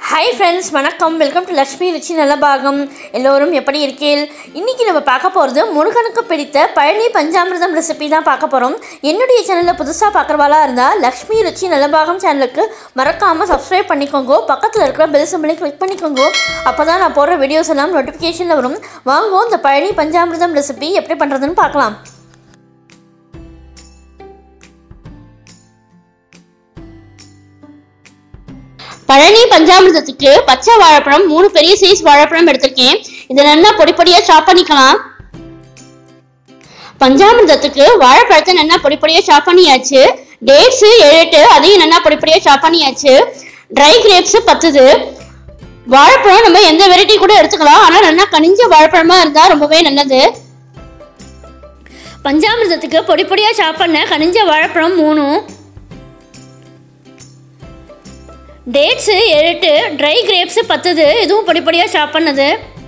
hi friends வணக்கம் welcome to Lakshmi Ruchi Nalabagam எல்லோரும் எப்படி இருக்கீள் இன்றைக்கி நம்ம பார்க்க போகிறது முருகனுக்கு பிடித்த பழனி பஞ்சாமிர்தம் ரெசிபி தான் பார்க்க போகிறோம் என்னுடைய சேனலில் புதுசாக பார்க்குறவாளாக இருந்தால் லக்ஷ்மி ருச்சி நலபாகம் சேனலுக்கு மறக்காமல் சப்ஸ்கிரைப் பண்ணிக்கோங்க பக்கத்தில் இருக்கிற பெல் சிம்பிளை கிளிக் பண்ணிக்கோங்க அப்போ தான் நான் போடுற வீடியோஸ் எல்லாம் நோட்டிஃபிகேஷனில் வரும் வாங்க இந்த பழனி பஞ்சாமிர்தம் ரெசிபி எப்படி பண்ணுறதுன்னு பார்க்கலாம் பழனி பஞ்சாமிர்தத்துக்கு பச்சை வாழைப்பழம் மூணு பெரிய சைஸ் வாழைப்பழம் எடுத்திருக்கேன் இதை நல்லா பொடி பொடியாக சாப் பண்ணிக்கலாம் பஞ்சாமிர்தத்துக்கு வாழைப்பழத்தை நல்லா பொடி பொடியாக சாப் பண்ணியாச்சு டேட்ஸு ஏழு எட்டு அதையும் நல்லா பொடி பொடியாக சாப் பண்ணியாச்சு ட்ரை கிரேப்ஸ் பத்துது வாழைப்பழம் நம்ம எந்த வெரைட்டி கூட எடுத்துக்கலாம் ஆனால் நல்லா கனிஞ்ச வாழைப்பழமா இருந்தால் ரொம்பவே நல்லது பஞ்சாமிர்தத்துக்கு பொடி பொடியாக சாப் பண்ண கனிஞ்ச வாழைப்பழம் மூணும் டேட்ஸு எட்டு ட்ரை கிரேப்ஸு பத்துது இதுவும் பொடி பொடியாக சாப் பண்ணது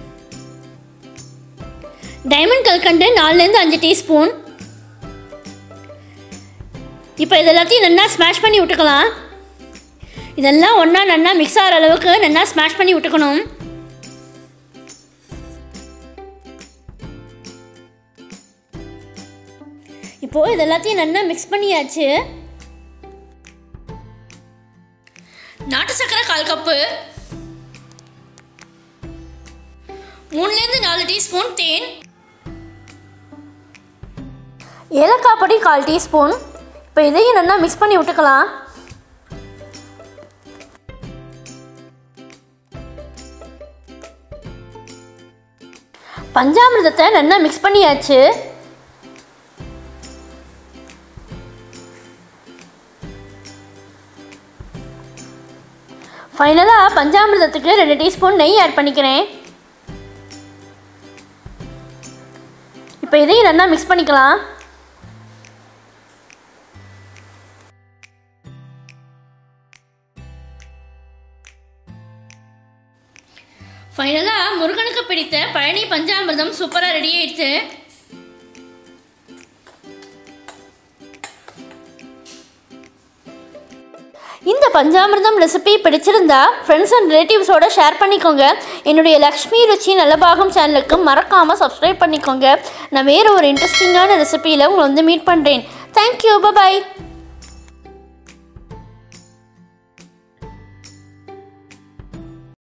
டைமண்ட் கல்கண்டு நாலுலேருந்து அஞ்சு டீஸ்பூன் இப்போ இது எல்லாத்தையும் நல்லா ஸ்மாஷ் பண்ணி விட்டுக்கலாம் இதெல்லாம் ஒன்றா நல்லா மிக்ஸ் ஆகிற அளவுக்கு நல்லா ஸ்மாஷ் பண்ணி விட்டுக்கணும் இப்போது இது எல்லாத்தையும் நல்லா மிக்ஸ் பண்ணியாச்சு நாட்டு சர்க்கரை கால் கப்பு மூணுலேருந்து நாலு டீஸ்பூன் தேன் ஏலக்காய் பொடி கால் டீஸ்பூன் இப்போ இதையும் நல்லா மிக்ஸ் பண்ணி விட்டுக்கலாம் பஞ்சாமிர்தத்தை நல்லா மிக்ஸ் பண்ணியாச்சு ஃபைனலாக பஞ்சாமிர்தத்துக்கு ரெண்டு டீஸ்பூன் நெய் ஆட் பண்ணிக்கிறேன் இப்போ இதையும் நல்லா மிக்ஸ் பண்ணிக்கலாம் ஃபைனலாக முருகனுக்கு பிடித்த பழனி பஞ்சாமிர்தம் சூப்பராக ரெடி ஆயிடுச்சு இந்த பஞ்சாமிர்தம் ரெசிபி பிடிச்சிருந்தா ஃப்ரெண்ட்ஸ் அண்ட் ரிலேட்டிவ்ஸோட ஷேர் பண்ணிக்கோங்க என்னுடைய லக்ஷ்மி ருச்சி நல்லபாகம் சேனலுக்கு மறக்காமல் சப்ஸ்கிரைப் பண்ணிக்கோங்க நான் வேறு ஒரு இன்ட்ரெஸ்டிங்கான ரெசிபியில் உங்களை வந்து மீட் பண்ணுறேன் தேங்க்யூ பாய்